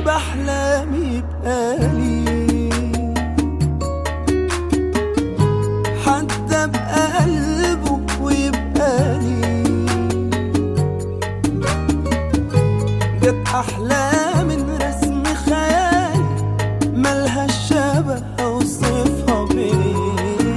بحلامي بقالي حد ابقى قلبه ويبقى لي جت احلى من رسم خيالي ملهاش شبه اوصفها بيه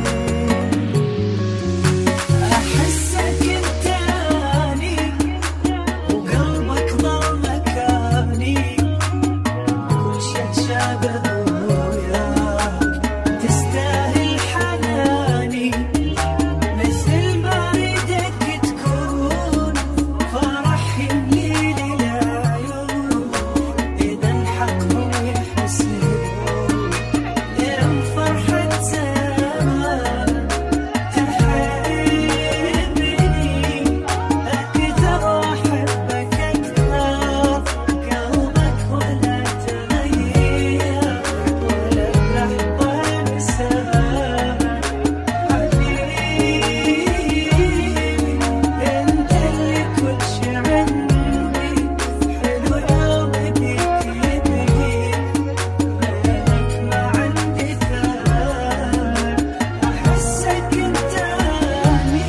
أحسك التاني وقلبك ضل مكاني كل شي تشابه وياك تستاهل حناني مثل ما ردك تكون فرح يملي للعيون إذا حقهم يحسبون لين فرحة زمان تحبني أكثر وأحبك أكثر قلبك ولا تغير ولا بلحظة انساك حبيبي أنت اللي كل شي عندي حلو يومي بيك يبقي غيرك ما عندي ثاني أحسك انتاني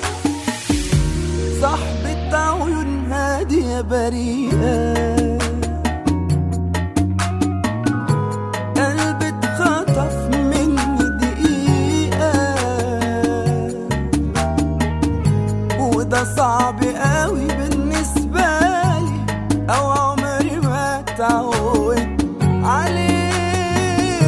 صاحبة عيون هادية بريئة قلبي اتخطف مني دقيقة وده صعب قوي بالنسبة لي أو عمري ما اتعودت عليه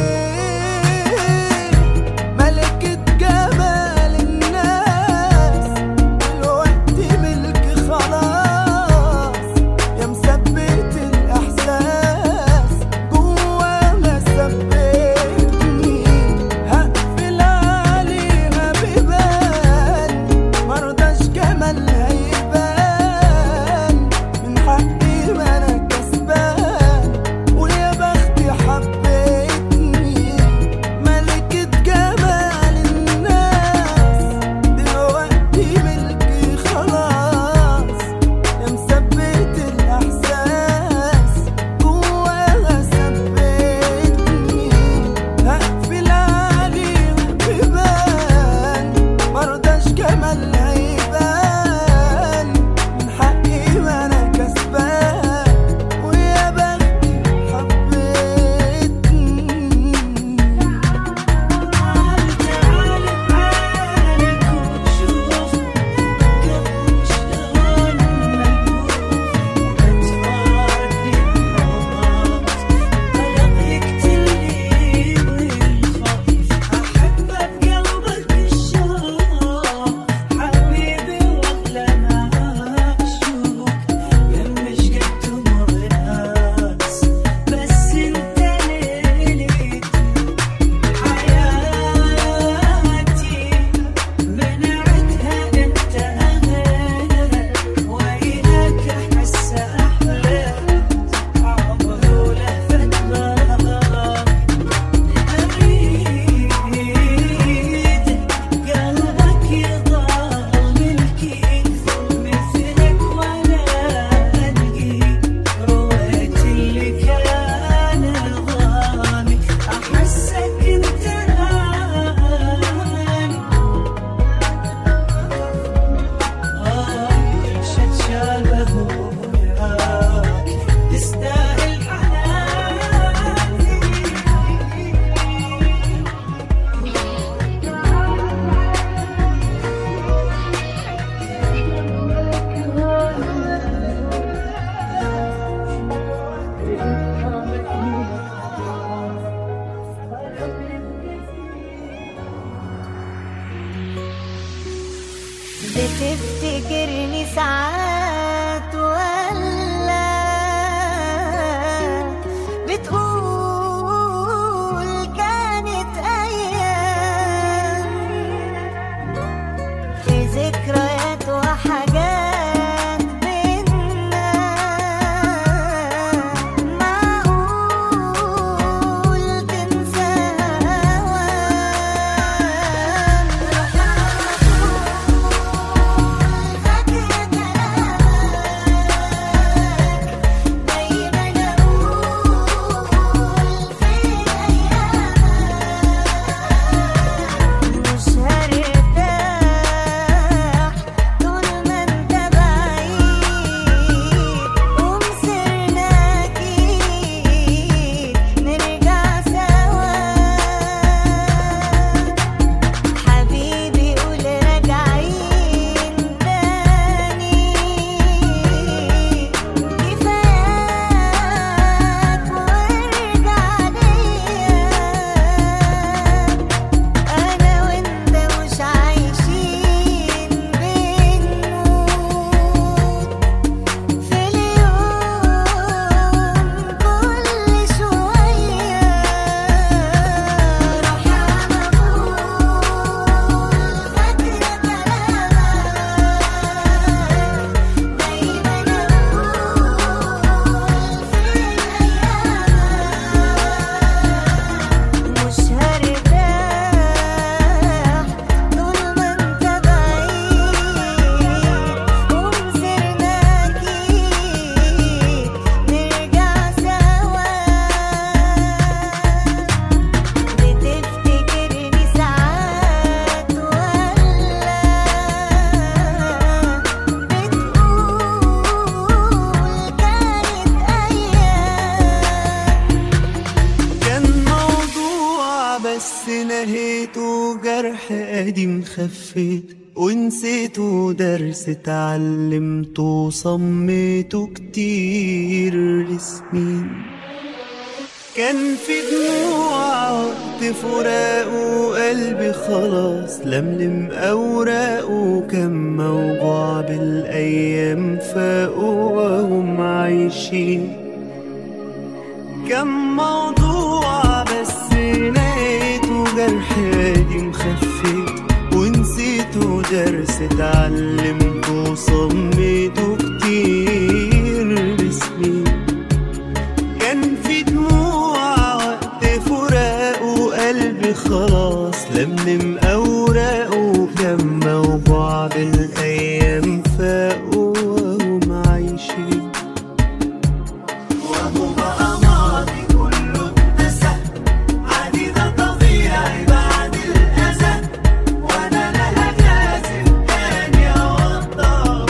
ملكة جمال الناس دلوقتي ملك خلاص يا مثبت الإحساس جواها ثبتني هقفل عليها بيبان مرضاش جمالها يبان من حقي ما أنا كسبان ويا بختي حبيتني ملكة جمال الناس دلوقتي ملكي خلاص يا مثبت الإحساس جواها ثبتني هقفل عليها بيبان مرضاش جمالها يبان من حقي ما أنا كسبان ويا بختي حبيتني تعال تعال عالك وشوف قلبي شلون ملهوف أتفارقني بحضنك قلق يقتلني ويخاف أحب بقلبك الشوق حبيبي وأغلى معشوق يمش قد تمر ناس بس انت ليلي حياتي منعتها انت اغلى وينك احس احلى عمر ولهفة غرام اريد قلبك يضل ملكي مثلك ولا القي رويت اللي كان ضامي احسك انت اني كل شي تشابه وياك تستاهل حناني بتفتكرني ساعات ولا بتقول كانت أيام في ذكريات وحاجات بينا معقول تنساها أوام جرح قديم خفيت ونسيته درس اتعلمته وصميته كتير لسنين كان في دموع وقت فراقه قلبي خلاص لملم أوراقه كان موجوع بالأيام فاقوا وهم عايشين كان موضوع بس نهايته جرح قديم خفيت ونسيته درس اتعلمته وصميته كتير بسنين كان في دموع وقت فراقه قلبي خلاص لملم أوراقه كان موجوع بالأيام فاقوا وهم عايشين وهو بقى ماضي كله اتنسى عادي ده طبيعي بعد الأذى وأنا لا هجازف تاني أوضح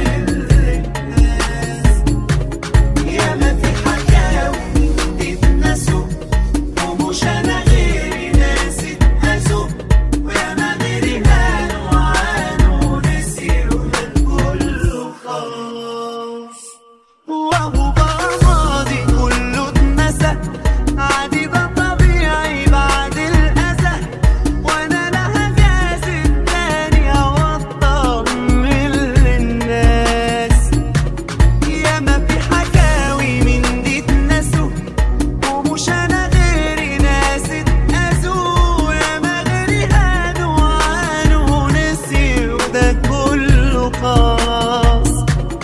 للناس ياما في حكاوي تتنسوا ومش انا غيري ناس اتأذوا وياما غيري هانوا وعانوا نسيوا ده كله خلاص وهو بقى ماضي كله اتنسى عادي ده طبيعي بعد الأذى وأنا لا هجازف تاني أوضح من للناس ياما في حكاوي من دي اتنسوا ومش انا غيري ناس اتأذوا ياما غيري هانوا وعانوا ونسيوا ده كله خلاص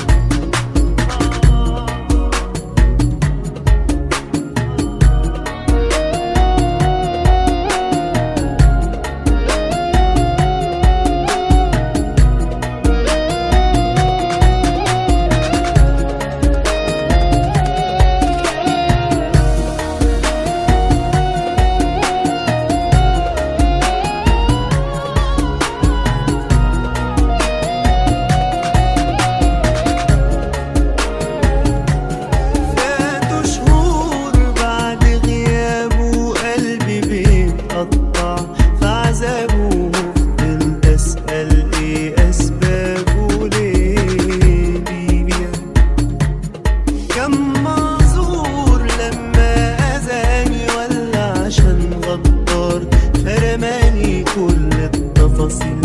فاتوا شهور بعد غيابه قلبي بيتقطع في عذابه فضلت أسأل إيه أسبابه ليه بيبيع كان معذور لما أذاني ولا عشان غدار فرماني كل التفاصيل